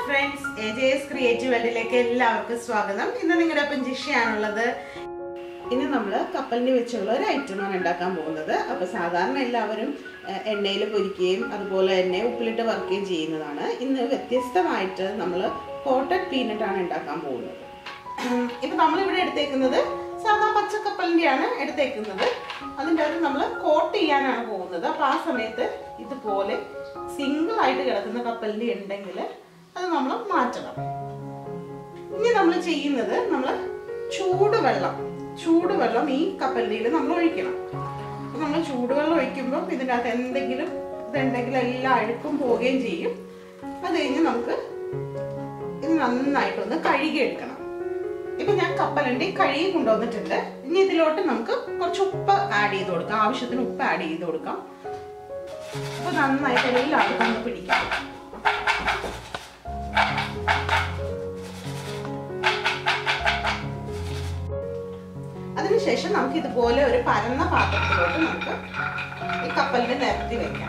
friends A J S creative വേൾഡിലേക്ക് എല്ലാവർക്കും സ്വാഗതം ഇന്ന് നിങ്ങളുടെ ഒപ്പം ജിഷയാണുള്ളത് ഇനി നമ്മൾ കപ്പലിന് വെച്ചുള്ള ഒരു ഐറ്റമാണ് ഉണ്ടാക്കാൻ പോകുന്നത് അപ്പോൾ സാധാരണ എല്ലാവരും എണ്ണയിൽ പൊരിക്കുകയും അതുപോലെ തന്നെ ഉപ്പിലിട്ട് വറുക്കുകയും ചെയ്യുന്നതാണ് ഇന്ന് വ്യത്യസ്തമായിട്ട് നമ്മൾ കോട്ടഡ് പീനട്ട് ആണ് ഉണ്ടാക്കാൻ പോകുന്നത് ഇപ്പം നമ്മളിവിടെ എടുത്തേക്കുന്നത് സാധാ പച്ചക്കപ്പലിൻ്റെയാണ് എടുത്തേക്കുന്നത് അതിൻ്റെ അകത്ത് നമ്മൾ കോട്ട് ചെയ്യാനാണ് പോകുന്നത് അപ്പോൾ ആ സമയത്ത് ഇതുപോലെ സിംഗിൾ ആയിട്ട് കിടക്കുന്ന കപ്പലിൻ്റെ ഉണ്ടെങ്കിൽ അത് നമ്മൾ മാറ്റണം ഇനി നമ്മൾ ചെയ്യുന്നത് നമ്മൾ ചൂടുവെള്ളം ചൂടുവെള്ളം ഈ കപ്പലിൻ്റെ നമ്മൾ ഒഴിക്കണം അപ്പോൾ നമ്മൾ ചൂടുവെള്ളം ഒഴിക്കുമ്പോൾ ഇതിൻ്റെ അകത്ത് എന്തെങ്കിലും ഇതുണ്ടെങ്കിൽ എല്ലാ അഴുക്കും പോവുകയും ചെയ്യും അത് കഴിഞ്ഞ് നമുക്ക് ഇത് നന്നായിട്ടൊന്ന് കഴുകിയെടുക്കണം ഇപ്പൊ ഞാൻ കപ്പലണ്ടി കഴുകി കൊണ്ടുവന്നിട്ടുണ്ട് ഇനി ഇതിലോട്ട് നമുക്ക് കുറച്ച് ഉപ്പ് ആഡ് ചെയ്ത് കൊടുക്കാം ആവശ്യത്തിന് ഉപ്പ് ആഡ് ചെയ്ത് കൊടുക്കാം അപ്പൊ നന്നായിട്ട് എല്ലാവർക്കും ഒന്ന് പിടിക്കാം അതിനുശേഷം നമുക്ക് ഇതുപോലെ ഒരു പരന്ന പാത്രത്തിലോട്ട് നമുക്ക് ഈ കപ്പലിനെ നിരത്തി വെക്കാം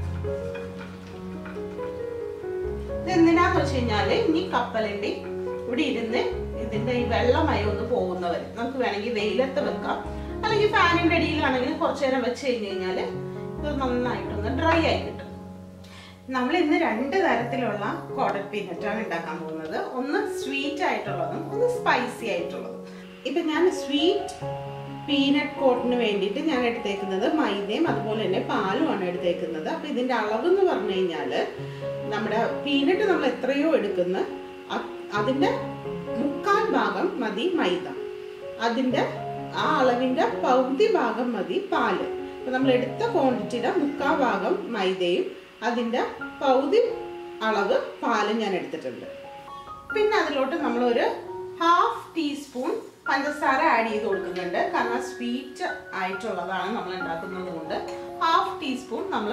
ഇതെന്തിനാന്ന് വെച്ച് കഴിഞ്ഞാല് ഇനി കപ്പലിന്റെ ഇവിടെ ഇരുന്ന് ഇതിന്റെ ഈ വെള്ളമയം ഒന്ന് പോകുന്നവരെ നമുക്ക് വേണമെങ്കിൽ വെയിലത്ത് വെക്കാം അല്ലെങ്കിൽ ഫാനിന്റെ അടിയിലാണെങ്കിൽ കുറച്ചു നേരം വെച്ച് കഴിഞ്ഞ് കഴിഞ്ഞാല് ഇത് നന്നായിട്ടൊന്ന് ഡ്രൈ ആയി കിട്ടും നമ്മൾ ഇന്ന് രണ്ട് തരത്തിലുള്ള കോട്ടൺ പീനട്ട് ആണ് ഉണ്ടാക്കാൻ പോകുന്നത് ഒന്ന് സ്വീറ്റ് ആയിട്ടുള്ളതും ഒന്ന് സ്പൈസി ആയിട്ടുള്ളതും ഇപ്പൊ ഞാൻ സ്വീറ്റ് പീനട്ട് കോട്ടിന് വേണ്ടിയിട്ട് ഞാൻ എടുത്തേക്കുന്നത് മൈദയും അതുപോലെ തന്നെ പാലുമാണ് എടുത്തേക്കുന്നത് അപ്പൊ ഇതിന്റെ അളവ് എന്ന് പറഞ്ഞു കഴിഞ്ഞാല് നമ്മുടെ പീനട്ട് നമ്മൾ എത്രയോ എടുക്കുന്ന അതിന്റെ മുക്കാൽ ഭാഗം മതി മൈദ അതിന്റെ ആ അളവിന്റെ പകുതി ഭാഗം മതി പാല് അപ്പൊ നമ്മൾ എടുത്ത ക്വാണ്ടിറ്റിയുടെ മുക്കാൽ ഭാഗം മൈദയും അതിന്റെ പകുതി അളവ് പാലും ഞാൻ എടുത്തിട്ടുണ്ട് പിന്നെ അതിലോട്ട് നമ്മളൊരു ഹാഫ് ടീസ്പൂൺ പഞ്ചസാര ആഡ് ചെയ്ത് കൊടുക്കുന്നുണ്ട് കാരണം സ്വീറ്റ് ആയിട്ടുള്ളതാണ് നമ്മൾ ഉണ്ടാക്കുന്നത് കൊണ്ട് ഹാഫ് ടീസ്പൂൺ നമ്മൾ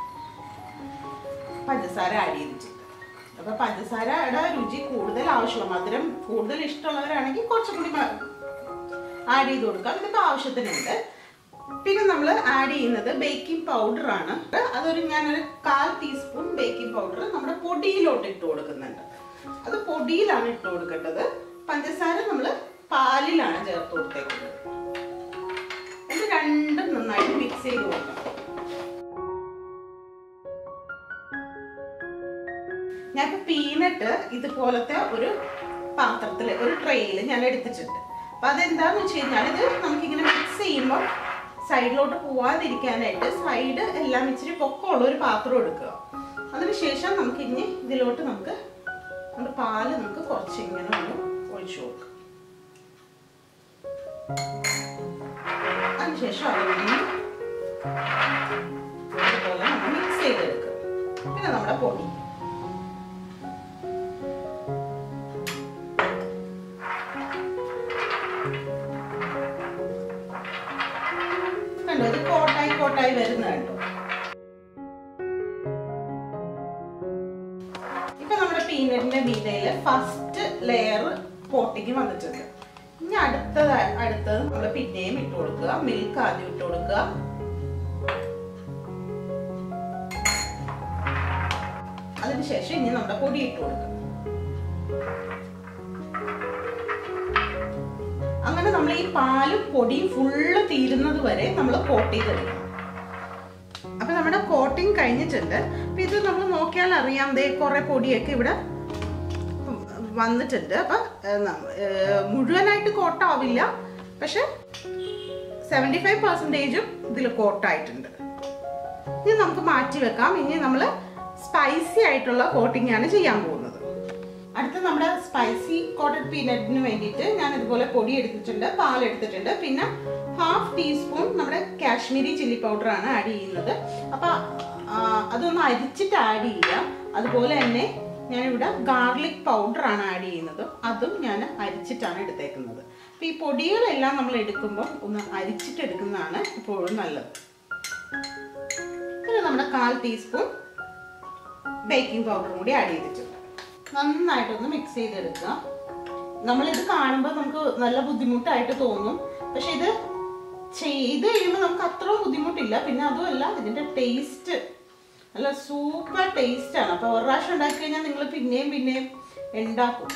പഞ്ചസാര ആഡ് ചെയ്തിട്ടുണ്ട് അപ്പൊ പഞ്ചസാരയുടെ രുചി കൂടുതൽ ആവശ്യമുള്ള മധുരം കൂടുതൽ ഇഷ്ടമുള്ളവരാണെങ്കിൽ കുറച്ചും കൂടി ആഡ് ചെയ്ത് കൊടുക്കാം ഇതിപ്പോ ആവശ്യത്തിനുണ്ട് പിന്നെ നമ്മൾ ആഡ് ചെയ്യുന്നത് ബേക്കിംഗ് പൗഡർ ആണ് അതൊരു ഞാനൊരു കാൽ ടീസ്പൂൺ ബേക്കിംഗ് പൗഡർ നമ്മുടെ പൊടിയിലോട്ട് ഇട്ട് കൊടുക്കുന്നുണ്ട് അത് പൊടിയിലാണ് ഇട്ട് കൊടുക്കേണ്ടത് പഞ്ചസാര നമ്മൾ പാലിലാണ് ചേർത്ത് കൊടുത്തേക്കുന്നത് ഇത് രണ്ടും നന്നായിട്ട് മിക്സ് ചെയ്ത് കൊടുക്കണം ഞാൻ ഇപ്പൊ പീനട്ട് ഇതുപോലത്തെ ഒരു പാത്രത്തിൽ ഒരു ട്രെയിൽ ഞാൻ എടുത്തിട്ടുണ്ട് അപ്പൊ അതെന്താന്ന് വെച്ച് കഴിഞ്ഞാൽ ഇത് നമുക്കിങ്ങനെ മിക്സ് ചെയ്യുമ്പോൾ സൈഡിലോട്ട് പോവാതിരിക്കാനായിട്ട് സൈഡ് എല്ലാം ഇച്ചിരി പൊക്കമുള്ള ഒരു പാത്രം എടുക്കുക അതിനുശേഷം നമുക്ക് ഇനി ഇതിലോട്ട് നമുക്ക് നമ്മുടെ പാല് നമുക്ക് കുറച്ച് ഇങ്ങനെ ഒന്ന് ഒഴിച്ചു കൊടുക്കാം അതിനുശേഷം അതിനെ ഇതുപോലെ നമ്മൾ മിക്സ് ചെയ്തെടുക്കുക പിന്നെ നമ്മുടെ പൊടി കണ്ടോ ഇത് കോട്ടായി കോട്ടായി വരുന്ന കണ്ടോ ഇപ്പൊ നമ്മുടെ പീനറ്റിന്റെ മീതയില് ഫസ്റ്റ് ലെയർ കോട്ടിങ് വന്നിട്ടുണ്ട് ഇനി അടുത്തത് അടുത്തത് നമ്മൾ പിന്നെയും ഇട്ട് കൊടുക്കുക മിൽക്ക് ആദ്യം ഇട്ട് കൊടുക്കുക അതിനുശേഷം ഇനി നമ്മുടെ പൊടി ഇട്ട് കൊടുക്കുക അങ്ങനെ നമ്മൾ ഈ പാലും പൊടിയും ഫുള്ള് തീരുന്നത് വരെ നമ്മൾ കോട്ട് ചെയ്തെടുക്കണം അപ്പൊ നമ്മുടെ കോട്ടിങ് കഴിഞ്ഞിട്ടുണ്ട് അപ്പൊ ഇത് നമ്മൾ നോക്കിയാൽ അറിയാം ദേ കുറെ പൊടിയൊക്കെ ഇവിടെ വന്നിട്ടുണ്ട് അപ്പൊ മുഴുവനായിട്ട് കോട്ടാവില്ല പക്ഷെ സെവൻറ്റി ഫൈവ് പെർസെൻറ്റേജും ഇതിൽ കോട്ടായിട്ടുണ്ട് ഇനി നമുക്ക് മാറ്റി വെക്കാം ഇനി നമ്മൾ സ്പൈസി ആയിട്ടുള്ള കോട്ടിംഗ് ആണ് ചെയ്യാൻ പോകുന്നത് അടുത്ത നമ്മുടെ സ്പൈസി കോട്ടഡ് പീനട്ടിന് വേണ്ടിയിട്ട് ഞാൻ ഇതുപോലെ പൊടി എടുത്തിട്ടുണ്ട് പാൽ എടുത്തിട്ടുണ്ട് പിന്നെ ഹാഫ് ടീസ്പൂൺ നമ്മുടെ കാശ്മീരി ചില്ലി പൗഡർ ആണ് ആഡ് ചെയ്യുന്നത് അപ്പൊ അതൊന്ന് അരിച്ചിട്ട് ആഡ് ചെയ്യുക അതുപോലെ തന്നെ ഞാനിവിടെ ഗാർലിക് പൗഡർ ആണ് ആഡ് ചെയ്യുന്നത് അതും ഞാൻ അരിച്ചിട്ടാണ് എടുത്തേക്കുന്നത് അപ്പൊ ഈ പൊടികളെല്ലാം നമ്മൾ എടുക്കുമ്പോൾ ഒന്ന് അരിച്ചിട്ട് എടുക്കുന്നതാണ് ഇപ്പോഴും നല്ലത് പിന്നെ നമ്മുടെ കാൽ ടീസ്പൂൺ ബേക്കിംഗ് പൗഡറും കൂടി ആഡ് ചെയ്തിട്ടുണ്ട് നന്നായിട്ടൊന്ന് മിക്സ് ചെയ്തെടുക്കുക നമ്മളിത് കാണുമ്പോൾ നമുക്ക് നല്ല ബുദ്ധിമുട്ടായിട്ട് തോന്നും പക്ഷെ ഇത് ചെയ്ത് കഴിയുമ്പോൾ നമുക്ക് അത്ര ബുദ്ധിമുട്ടില്ല പിന്നെ അതുമല്ല ഇതിന്റെ ടേസ്റ്റ് നല്ല സൂപ്പർ ടേസ്റ്റ് ആണ് അപ്പോൾ ഒരു പ്രാവശ്യം ഉണ്ടാക്കി കഴിഞ്ഞാൽ നിങ്ങൾ പിന്നെയും പിന്നെയും ഉണ്ടാക്കും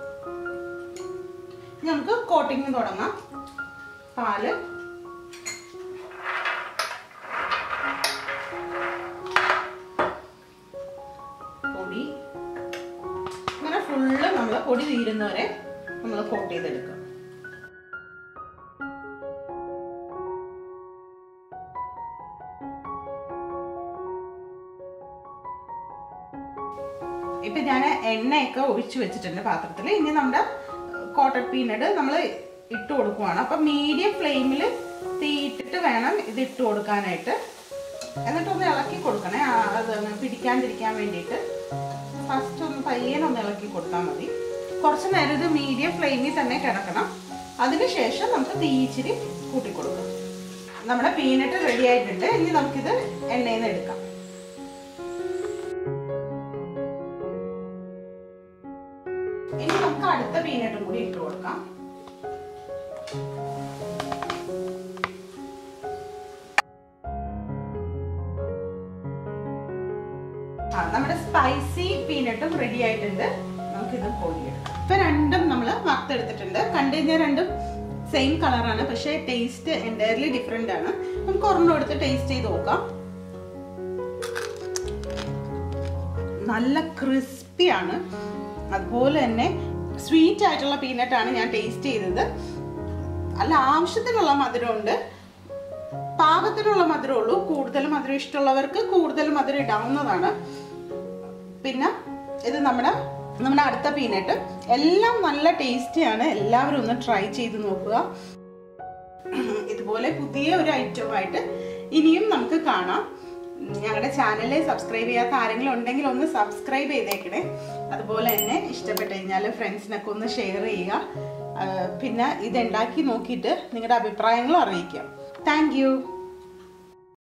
ഇനി നമുക്ക് കോട്ടിങ് തുടങ്ങാം പാല് പൊടി അങ്ങനെ ഫുള്ള് നമ്മൾ പൊടി തീരുന്നവരെ നമ്മൾ കോട്ട് ചെയ്തെടുക്കും ഇപ്പൊ ഞാൻ എണ്ണയൊക്കെ ഒഴിച്ചു വെച്ചിട്ടുണ്ട് പാത്രത്തിൽ ഇനി നമ്മുടെ കോട്ടൺ പീനട്ട് നമ്മൾ ഇട്ട് കൊടുക്കുവാണ് അപ്പൊ മീഡിയം ഫ്ലെയിമിൽ തീയിട്ടിട്ട് വേണം ഇത് ഇട്ട് കൊടുക്കാനായിട്ട് എന്നിട്ടൊന്ന് ഇളക്കി കൊടുക്കണേ ആ, അത് പിടിക്കാണ്ടിരിക്കാൻ വേണ്ടിയിട്ട് ഫസ്റ്റ് ഒന്ന് പയ്യനൊന്ന് ഇളക്കി കൊടുത്താൽ മതി കുറച്ച് നേരം ഇത് മീഡിയം ഫ്ലെയിമിൽ തന്നെ കിടക്കണം അതിനുശേഷം നമുക്ക് തീ ഇച്ചിരി കൂട്ടി കൊടുക്കാം നമ്മുടെ പീനട്ട് റെഡി ആയിട്ടുണ്ട് ഇനി നമുക്കിത് എണ്ണയിൽ നിന്ന് എടുക്കാം ഇനി നമുക്ക് അടുത്ത പീനട്ടും കൂടി ഇട്ട് കൊടുക്കാം ആ നമ്മുടെ സ്പൈസി പീനട്ടും റെഡി ആയിട്ടുണ്ട് നമുക്കിത് കോരിയെടുക്കാം ഇപ്പൊ രണ്ടും നമ്മൾ വറുത്തെടുത്തിട്ടുണ്ട് കണ്ടു കഴിഞ്ഞാൽ രണ്ടും സെയിം കളറാണ് പക്ഷേ ടേസ്റ്റ് എൻറ്റയർലി ഡിഫറെൻ്റ് ആണ് നമുക്ക് ഒരെണ്ണം എടുത്ത് ടേസ്റ്റ് ചെയ്ത് നോക്കാം നല്ല ക്രിസ്പിയാണ് അതുപോലെ തന്നെ സ്വീറ്റ് ആയിട്ടുള്ള പീനട്ടാണ് ഞാൻ ടേസ്റ്റ് ചെയ്തത് അല്ല ആവശ്യത്തിനുള്ള മധുരമുണ്ട് പാകത്തിനുള്ള മധുരമേ ഉള്ളൂ കൂടുതൽ മധുരം ഇഷ്ടമുള്ളവർക്ക് കൂടുതൽ മധുരം ഇടാവുന്നതാണ് പിന്നെ ഇത് നമ്മുടെ നമ്മുടെ അടുത്ത പീനട്ട് എല്ലാം നല്ല ടേസ്റ്റിയാണ് എല്ലാവരും ഒന്ന് ട്രൈ ചെയ്ത് നോക്കുക ഇതുപോലെ പുതിയ ഒരു ഐറ്റമായിട്ട് ഇനിയും നമുക്ക് കാണാം ഞങ്ങളുടെ ചാനലിൽ സബ്സ്ക്രൈബ് ചെയ്യാത്ത ആരെങ്കിലും ഉണ്ടെങ്കിൽ ഒന്ന് സബ്സ്ക്രൈബ് ചെയ്തേക്കണേ അതുപോലെ തന്നെ ഇഷ്ടപ്പെട്ട് കഴിഞ്ഞാൽ ഫ്രണ്ട്സിനൊക്കെ ഒന്ന് ഷെയർ ചെയ്യുക ആ, പിന്നെ ഇത് ഉണ്ടാക്കി നോക്കിയിട്ട് നിങ്ങളുടെ അഭിപ്രായങ്ങളും അറിയിക്കാം താങ്ക്